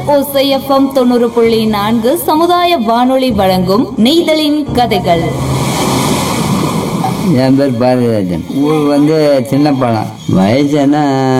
ஓசை எஃப்எம் தொண்ணூறு புள்ளி நான்கு சமுதாய வானொலி வழங்கும் நெய்தலின் கதைகள் என் பேர் பாரதிராஜன் ஊர் வந்து சின்னப்பாலம் வயசு என்ன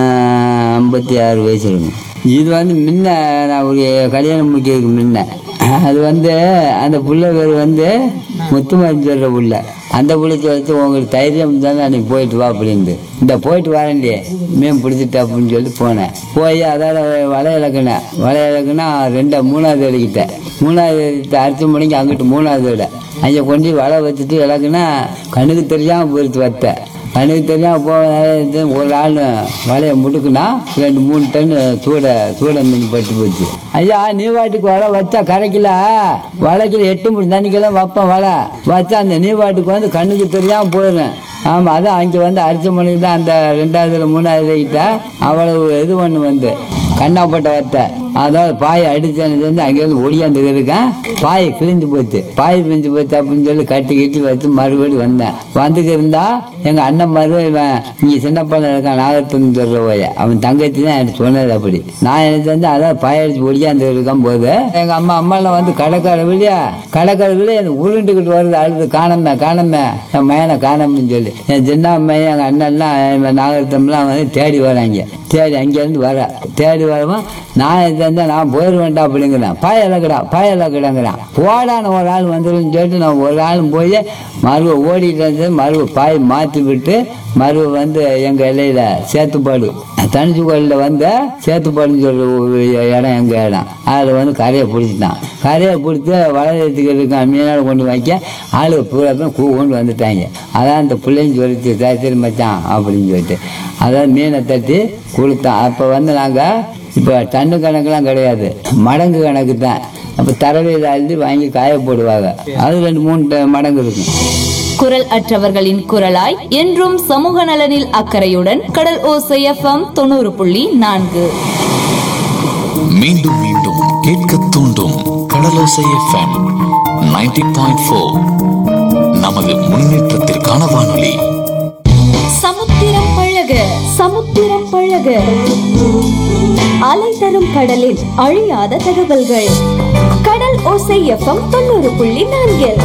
ஐம்பத்தி ஆறு வயசு இருக்கும் இது வந்து முன்ன நான் ஒரு கல்யாணம் முடிக்கிறதுக்கு முன்ன அது வந்து அந்த புள்ள பேர் வந்து முத்துமாரி சொல்கிற புள்ள அந்த புள்ளைக்கு வச்சு உங்களுக்கு தைரியம் தானே அன்னைக்கு போயிட்டு வா அப்படின்ட்டு இந்த போயிட்டு வரேன்டி மீன் பிடிச்சிட்டு அப்படின்னு சொல்லி போனேன் போய் அதோட வலை இலக்குனேன் வலை இலக்குனா ரெண்டா மூணாவது வலிக்கிட்டேன் மூணாவது எடுத்து அரிசி மணிக்கு அங்கிட்டு மூணாவது விட அங்கே கொண்டு போய் வலை வச்சுட்டு இலக்குனா கண்ணுக்கு தெரியாமல் போயிட்டு வத்தேன் கண்ணுக்கு தெரியாமல் போக ஒரு ஆள் வலையை முடுக்குனா ரெண்டு மூணு டன் சூட சூட மீன் பட்டு போச்சு ஐயா நீ வாட்டுக்கு வலை வச்சா கரைக்கல வலைக்கில் எட்டு மணி தண்ணிக்கெல்லாம் வைப்பேன் வலை வச்சா அந்த நீ வாட்டுக்கு வந்து கண்ணுக்கு தெரியாமல் போயிடுறேன் ஆமாம் அதான் அங்கே வந்து அரிசி மணிக்கு தான் அந்த ரெண்டாவதுல மூணாவது கிட்ட அவ்வளவு இது ஒன்று வந்து கண்ணாப்பட்ட வத்தை அதாவது பாய் அடிச்சேன்னு சொல்லி அங்கேருந்து ஒடியாந்து இருக்கேன் பாய் கிழிஞ்சு போச்சு பாய் பிரிஞ்சு போச்சு அப்படின்னு சொல்லி கட்டி கட்டி வச்சு மறுபடியும் வந்தேன் வந்துக்கு இருந்தா எங்க அண்ணன் மறு இவன் இங்க சின்ன பையன் இருக்கான் நாகத்துன்னு சொல்ற போய அவன் தங்கச்சி தான் எனக்கு சொன்னது அப்படி நான் எனக்கு வந்து அதான் பாய் அடிச்சு ஒடியாந்து இருக்கும் போது எங்க அம்மா அம்மாலாம் வந்து கடைக்கார வெளியா கடைக்கார வெளியே எனக்கு உருண்டுக்கிட்டு வருது அழுது காணமே காணமே என் மயனை காணாமன்னு சொல்லி என் சின்ன அம்மையும் எங்க அண்ணன்லாம் என் நாகத்தம்லாம் வந்து தேடி வராங்க தேடி அங்கேருந்து வர தேடி வரவும் நான் இது வந்து நான் போயிடுவேன்டா அப்படிங்கிறேன் பாயலக்கடா பாயலக்கடாங்கிறான் போடான்னு ஒரு ஆள் வந்துடும் சொல்லிட்டு நான் ஒரு ஆள் போய் மருவை ஓடிட்டு வந்து மருவை பாய் மாற்றி விட்டு மருவை வந்து எங்கள் இலையில சேத்துப்பாடு தனிச்சு கோயிலில் வந்து சேத்துப்பாடுன்னு சொல்ற ஒரு இடம் எங்கள் இடம் அதில் வந்து கரையை பிடிச்சிட்டான் கரையை பிடிச்சி வளர்த்துக்கு இருக்கான் மீனால் கொண்டு வைக்க ஆளு பூரா பேர் கூ கொண்டு வந்துட்டாங்க அதான் அந்த பிள்ளைங்க சொல்லிச்சு சரி மச்சான் அப்படின்னு சொல்லிட்டு அதான் மீனை தட்டி கொடுத்தான் அப்போ வந்து நாங்கள் இப்போ டன்னு கணக்கெல்லாம் கிடையாது மடங்கு கணக்கு தான் அப்போ தரவையில் அழுதி வாங்கி காய போடுவாங்க அது ரெண்டு மூணு ட- மடங்கு இருக்கும் குரல் அற்றவர்களின் குரலாய் என்றும் சமூக நலனில் அக்கறையுடன் கடல் ஓசை எஃப்எம் தொண்ணூறு புள்ளி நான்கு மீண்டும் மீண்டும் கேட்க தூண்டும் கடலோசை எஃப்எம் 90.4 பாயிண்ட் ஃபோர் நமது முன்னேற்றத்திற்கான வானொலி சமுத்திரம் பழக சமுத்திரம் பழக அலை தரும் கடலில் அழியாத தகவல்கள் கடல் ஓசை எஃப்எம் தொண்ணூறு புள்ளி நான்கில்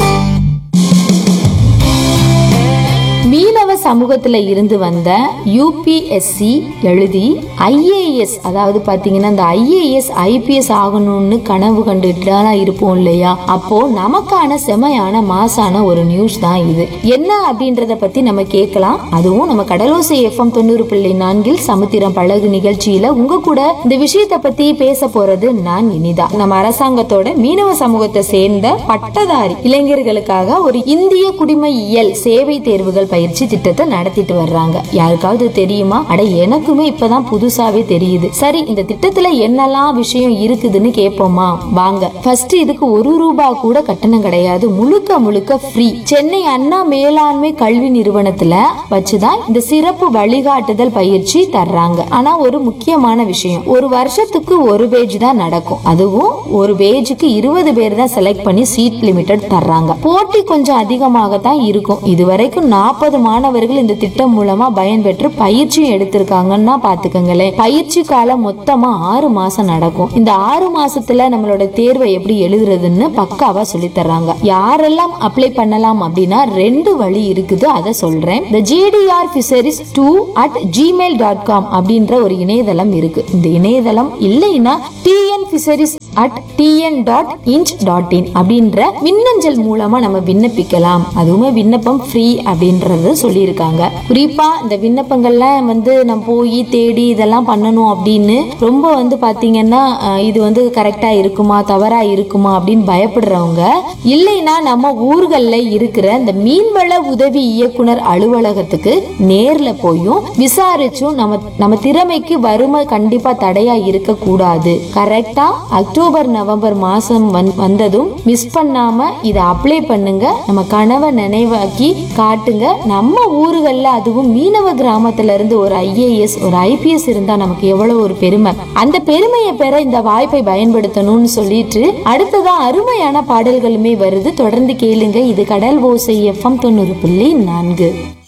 மீனவ சமூகத்துல இருந்து வந்த யூபிஎஸ்சி எழுதி ஐஏஎஸ் அதாவது பாத்தீங்கன்னா இந்த ஐஏஎஸ் ஐபிஎஸ் ஆகணும்னு கனவு கண்டுட்டு இருப்போம் இல்லையா அப்போ நமக்கான செமையான மாசான ஒரு நியூஸ் தான் இது என்ன அப்படின்றத பத்தி நம்ம கேட்கலாம் அதுவும் நம்ம கடலோசை எஃப்எம் தொண்ணூறு புள்ளி நான்கில் சமுத்திரம் பழகு நிகழ்ச்சியில உங்க கூட இந்த விஷயத்தை பத்தி பேச போறது நான் இனிதா நம்ம அரசாங்கத்தோட மீனவ சமூகத்தை சேர்ந்த பட்டதாரி இளைஞர்களுக்காக ஒரு இந்திய குடிமையியல் சேவை தேர்வுகள் பயிற்சி திட்டத்தை நடத்திட்டு வர்றாங்க யாருக்காவது தெரியுமா அட எனக்குமே இப்பதான் புதுசாவே தெரியுது சரி இந்த திட்டத்துல என்னெல்லாம் விஷயம் இருக்குதுன்னு கேட்போமா வாங்க ஃபர்ஸ்ட் இதுக்கு ஒரு ரூபாய் கூட கட்டணம் கிடையாது முழுக்க முழுக்க ஃப்ரீ சென்னை அண்ணா மேலாண்மை கல்வி நிறுவனத்துல வச்சுதான் இந்த சிறப்பு வழிகாட்டுதல் பயிற்சி தர்றாங்க ஆனா ஒரு முக்கியமான விஷயம் ஒரு வருஷத்துக்கு ஒரு பேஜ் தான் நடக்கும் அதுவும் ஒரு பேஜுக்கு இருபது பேர் தான் செலக்ட் பண்ணி சீட் லிமிடெட் தர்றாங்க போட்டி கொஞ்சம் அதிகமாக தான் இருக்கும் இதுவரைக்கும் நாற்பது மாணவர்கள் இந்த திட்டம் மூலமா பயன்பெற்று பயிற்சியும் எடுத்திருக்காங்கன்னா பாத்துக்கங்களேன் பயிற்சி காலம் மொத்தமா ஆறு மாசம் நடக்கும் இந்த ஆறு மாசத்துல நம்மளோட தேர்வை எப்படி எழுதுறதுன்னு பக்காவா சொல்லி தர்றாங்க யாரெல்லாம் அப்ளை பண்ணலாம் அப்படின்னா ரெண்டு வழி இருக்குது அதை சொல்றேன் இந்த GDR fisheries two at Gmail dot com அப்படின்ற ஒரு இணையதளம் இருக்கு இந்த இணையதளம் இல்லைன்னா TN fisheries at TN dot nic dot in அப்படின்ற மின்னஞ்சல் மூலமா நம்ம விண்ணப்பிக்கலாம் அதுவுமே விண்ணப்பம் ஃப்ரீ அப்படின்றது சொல்லியிருக்காங்க குறிப்பா இந்த விண்ணப்பங்கள்லாம் வந்து நம்ம போய் தேடி இதெல்லாம் பண்ணணும் அப்படின்னு ரொம்ப வந்து பாத்தீங்கன்னா அஹ், இது வந்து கரெக்டா இருக்குமா தவறா இருக்குமா அப்படின்னு பயப்படுறவங்க இல்லைன்னா நம்ம ஊர்கள்ல இருக்கிற இந்த மீன்வள உதவி இயக்குனர் அலுவலகத்துக்கு நேர்ல போயும் விசாரிச்சும் நம்ம நம்ம திறமைக்கு வறுமை கண்டிப்பா தடையா இருக்க கூடாது கரெக்டா அக்டோபர் நவம்பர் மாசம் வந்- வந்ததும் மிஸ் பண்ணாம இதை அப்ளை பண்ணுங்க நம்ம கனவை நினைவாக்கி காட்டுங்க நம்ம ஊர்கள்ல அதுவும் மீனவ கிராமத்துல இருந்து ஒரு ஐஏஎஸ் ஒரு ஐபிஎஸ் இருந்தா நமக்கு எவ்வளவு ஒரு பெருமை அந்த பெருமையை பெற இந்த வாய்ப்பை பயன்படுத்தணும்னு சொல்லிட்டு அடுத்ததா அருமையான பாடல்களுமே வருது தொடர்ந்து கேளுங்க இது கடல் ஓசை எஃப்எம் தொண்ணூறு புள்ளி நான்கு